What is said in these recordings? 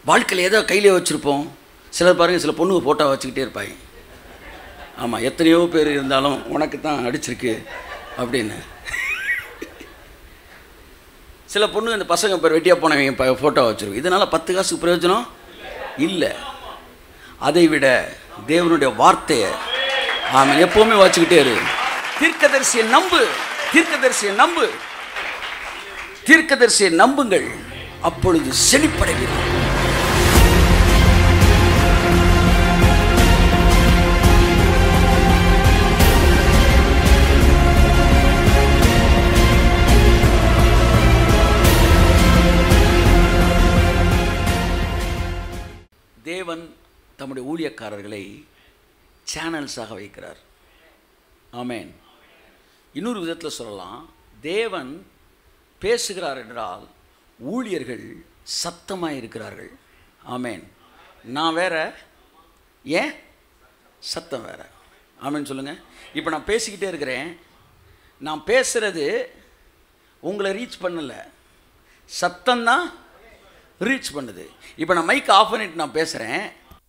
வாழ்க்கையில் ஏதோ கையிலே வச்சுருப்போம் சிலர் பாருங்கள் சில பொண்ணுங்க ஃபோட்டோ வச்சுக்கிட்டே இருப்பாங்க ஆமாம் எத்தனையோ பேர் இருந்தாலும் உனக்கு தான் அடிச்சிருக்கு அப்படின்னு சில பொண்ணுங்க இந்த பசங்க பேர் வெட்டியாக போனவங்க ஃபோட்டோ வச்சுருக்கும் இதனால் பத்து காசுக்கு பிரயோஜனம் இல்லை அதை விட தேவனுடைய வார்த்தையை ஆமாம் எப்போவுமே வச்சுக்கிட்டே இரு தீர்க்கதரிசியை நம்பு தீர்க்கதரிசியை நம்பு தீர்க்கதரிசியை நம்புங்கள் அப்பொழுது செழிப்படைவீர்கள் தேவன் தம்முடைய ஊழியக்காரர்களை சேனல்ஸாக வைக்கிறார் ஆமேன் இன்னொரு விதத்தில் சொல்லலாம் தேவன் பேசுகிறார் என்றால் ஊழியர்கள் சத்தமாக இருக்கிறார்கள் ஆமேன் நான் வேற ஏன் சத்தம் வேற ஆமேன் சொல்லுங்கள் இப்போ நான் பேசிக்கிட்டே இருக்கிறேன் நான் பேசுகிறது உங்களை ரீச் பண்ணலை சத்தம்தான் ரீச் பண்ணுது இப்போ நான் மைக் ஆஃப் பண்ணிட்டு நான் பேசுகிறேன்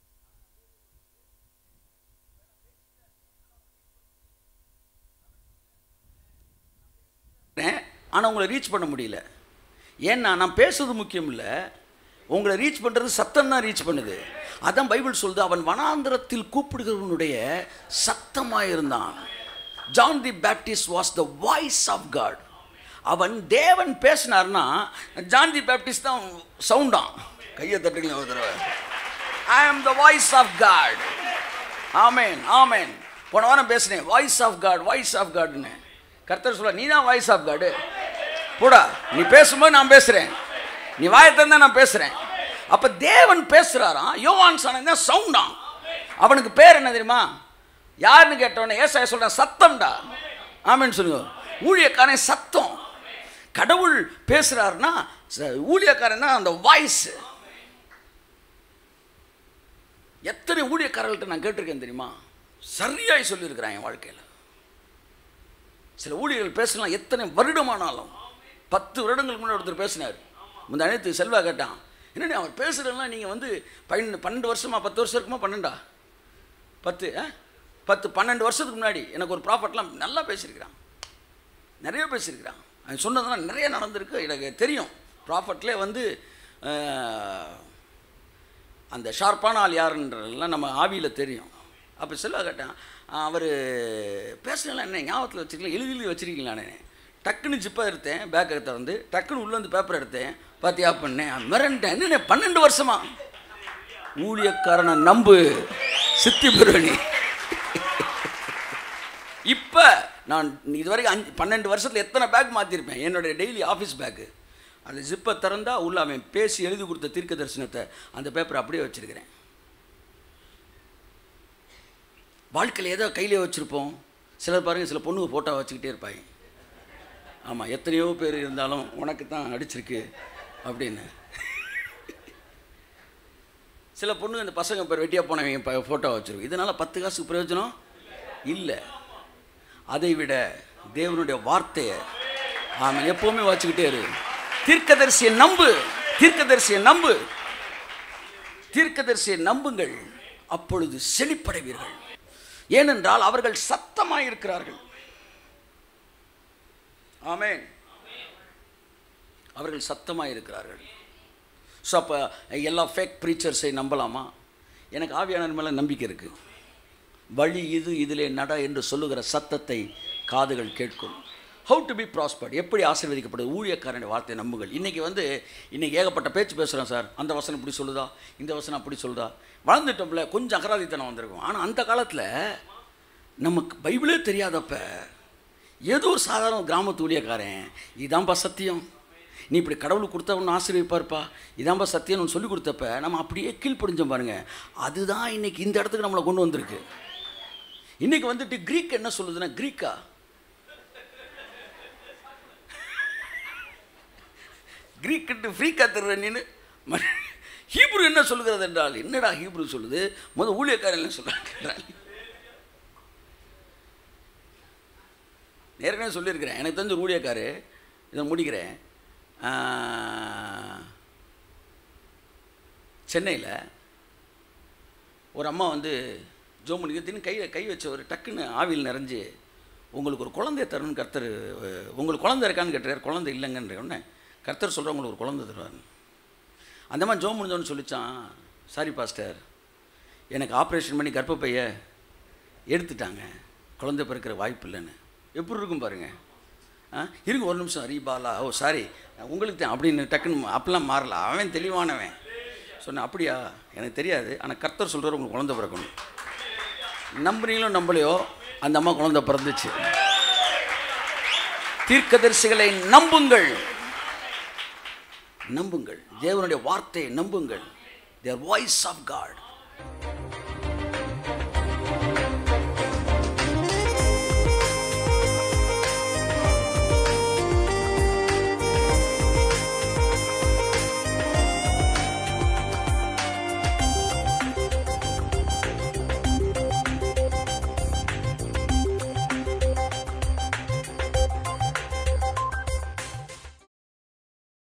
ஆனால் உங்களை ரீச் பண்ண முடியல ஏன்னா நான் பேசுறது முக்கியம் இல்லை உங்களை ரீச் பண்ணுறது சத்தம் தான் ரீச் பண்ணுது அதான் பைபிள் சொல்லுது அவன் வனாந்திரத்தில் கூப்பிடுகிறவனுடைய சத்தமாக இருந்தான் John the Baptist was the voice of God அவன் தேவன் பேசினார்னா ஜான் தி பேப்டிஸ்ட் தான் சவுண்டான் கையை தட்டுங்களேன் ஒரு தடவை I am the voice of God ஆமேன் ஆமேன் போன வாரம் பேசினேன் voice of God voice of காட்னு கர்த்தர் சொல்ல நீ தான் வாய்ஸ் ஆஃப் காடு போடா நீ பேசும்போது நான் பேசுகிறேன் நீ வாயத்தான் நான் பேசுகிறேன் அப்போ தேவன் பேசுகிறாராம் யோவான் சாணம் தான் சவுண்டான் அவனுக்கு பேர் என்ன தெரியுமா யாருன்னு கேட்டவனே ஏசாய சொல்கிறேன் சத்தம்டா ஆமேன்னு சொல்லுங்க ஊழியக்காரன் சத்தம் கடவுள் பேசுகிறாருன்னா ஊழியக்காரன் தான் அந்த வாய்ஸ் எத்தனை ஊழியக்காரர்கள்ட்ட நான் கேட்டிருக்கேன் தெரியுமா சரியாய் சொல்லியிருக்கிறேன் என் வாழ்க்கையில் சில ஊழியர்கள் பேசலாம் எத்தனை வருடமானாலும் பத்து வருடங்களுக்கு முன்னாடி ஒருத்தர் பேசினார் முந்த அனைத்து செல்வா கேட்டான் என்னடி அவர் பேசுகிறதெல்லாம் நீங்கள் வந்து பன்னெண்டு பன்னெண்டு வருஷமா பத்து வருஷம் இருக்குமா பன்னெண்டா பத்து ஆ பத்து பன்னெண்டு வருஷத்துக்கு முன்னாடி எனக்கு ஒரு ப்ராஃபட்லாம் நல்லா பேசியிருக்கிறான் நிறைய பேசியிருக்கிறான் அவன் சொன்னதெல்லாம் நிறைய நடந்திருக்கு எனக்கு தெரியும் ப்ராஃபட்லேயே வந்து அந்த ஷார்ப்பான ஆள் யாருன்றதெல்லாம் நம்ம ஆவியில் தெரியும் அப்போ செல்வா கேட்டான் அவர் பேசுனலாம் என்ன ஞாபகத்தில் வச்சுருக்கலாம் எழுதி எழுதி வச்சுருக்கீங்களானே டக்குன்னு ஜிப்பாக எடுத்தேன் பேக் எடுத்த வந்து டக்குன்னு உள்ளே வந்து பேப்பர் எடுத்தேன் பார்த்தியா பண்ணேன் மிரண்டேன் என்ன பன்னெண்டு வருஷமா ஊழியக்காரனை நம்பு சித்தி பெருவனி இப்போ நான் இது வரைக்கும் அஞ்சு பன்னெண்டு வருஷத்தில் எத்தனை பேக் மாற்றிருப்பேன் என்னுடைய டெய்லி ஆஃபீஸ் பேக்கு அந்த ஜிப்பை திறந்தா உள்ள அவன் பேசி எழுதி கொடுத்த தீர்க்க தரிசனத்தை அந்த பேப்பரை அப்படியே வச்சுருக்கிறேன் வாழ்க்கையில் ஏதோ கையிலே வச்சுருப்போம் சிலர் பாருங்கள் சில பொண்ணுங்க ஃபோட்டோ வச்சுக்கிட்டே இருப்பாங்க ஆமாம் எத்தனையோ பேர் இருந்தாலும் உனக்கு தான் அடிச்சிருக்கு அப்படின்னு சில பொண்ணுங்க இந்த பசங்க பேர் வெட்டியாக போனவங்க ஃபோட்டோ வச்சுருக்கும் இதனால் பத்து காசுக்கு பிரயோஜனம் இல்லை அதை விட தேவனுடைய வார்த்தையை ஆமாம் எப்போவுமே வச்சுக்கிட்டே இரு தீர்க்கதரிசியை நம்பு தீர்க்கதரிசியை நம்பு தீர்க்கதரிசியை நம்புங்கள் அப்பொழுது செழிப்படைவீர்கள் ஏனென்றால் அவர்கள் சத்தமாக இருக்கிறார்கள் ஆமேன் அவர்கள் சத்தமாக இருக்கிறார்கள் ஸோ அப்போ எல்லா ஃபேக் ப்ரீச்சர்ஸை நம்பலாமா எனக்கு ஆவியானவர் மேலே நம்பிக்கை இருக்குது வழி இது இதிலே நட என்று சொல்லுகிற சத்தத்தை காதுகள் கேட்கும் ஹவு டு பி ப்ராஸ்பர்ட் எப்படி ஆசீர்வதிக்கப்படுது ஊழியக்காரனுடைய வார்த்தையை நம்புங்கள் இன்றைக்கி வந்து இன்றைக்கி ஏகப்பட்ட பேச்சு பேசுகிறோம் சார் அந்த வசனம் இப்படி சொல்லுதா இந்த வசனம் அப்படி சொல்லுதா வளர்ந்துட்டோம்ல கொஞ்சம் அகராதித்தனம் வந்திருக்கும் ஆனால் அந்த காலத்தில் நமக்கு பைபிளே தெரியாதப்ப ஏதோ ஒரு சாதாரண கிராமத்து ஊழியக்காரன் இதான்ப்பா சத்தியம் நீ இப்படி கடவுளுக்கு கொடுத்தா ஒன்று ஆசீர்விப்பார்ப்பா இதான்ப்பா சத்தியம்னு சொல்லி கொடுத்தப்ப நம்ம அப்படியே கீழ்ப்படிஞ்சோம் பாருங்க அதுதான் இன்னைக்கு இந்த இடத்துக்கு நம்மளை கொண்டு வந்திருக்கு இன்னைக்கு வந்துட்டு கிரீக் என்ன சொல்லுதுன்னா கிரீக்கா கிரீக்கிட்டு ஃப்ரீக்கா தருற நீனு ஹீப்ரு என்ன சொல்லுகிறது என்றால் என்னடா ஹீப்ரு சொல்லுது முதல் ஊழியக்காரன் என்ன சொல்கிறாங்க ஏற்கனவே சொல்லியிருக்கிறேன் எனக்கு தெரிஞ்ச ஒரு ஊழியக்காரு இதை முடிக்கிறேன் சென்னையில் ஒரு அம்மா வந்து ஜோ பண்ணி திடீர்னு கை கை வச்ச ஒரு டக்குன்னு ஆவியில் நிறைஞ்சு உங்களுக்கு ஒரு குழந்தைய தரணும்னு கர்த்தர் அஹ், உங்களுக்கு குழந்தை இருக்கான்னு கேட்டார் குழந்தை இல்லைங்கன்ற உடனே கர்த்தர் சொல்கிற உங்களுக்கு ஒரு குழந்தை தருவார் அந்த மாதிரி ஜோ முடிஞ்சோன்னு சொல்லிச்சான் சாரி பாஸ்டர் எனக்கு ஆப்ரேஷன் பண்ணி கர்ப்பப்பைய எடுத்துட்டாங்க குழந்தை பிறக்கிற வாய்ப்பு இல்லைன்னு எப்படி இருக்கும் பாருங்க ஆ இருங்க ஒரு நிமிஷம் ரீபாலா ஓ சாரி உங்களுக்கு தான் அப்படின்னு டக்குன்னு அப்பெல்லாம் மாறல அவன் தெளிவானவன் சொன்னேன் அப்படியா எனக்கு தெரியாது ஆனால் கர்த்தர் சொல்கிறார் உங்களுக்கு குழந்தை பிறக்கணும் நம்புறீங்களோ நம்பலையோ அந்த அம்மா குழந்தை பிறந்துச்சு தீர்க்கதரிசிகளை நம்புங்கள் நம்புங்கள் தேவனுடைய வார்த்தையை நம்புங்கள் தேர் வாய்ஸ் ஆஃப் காட்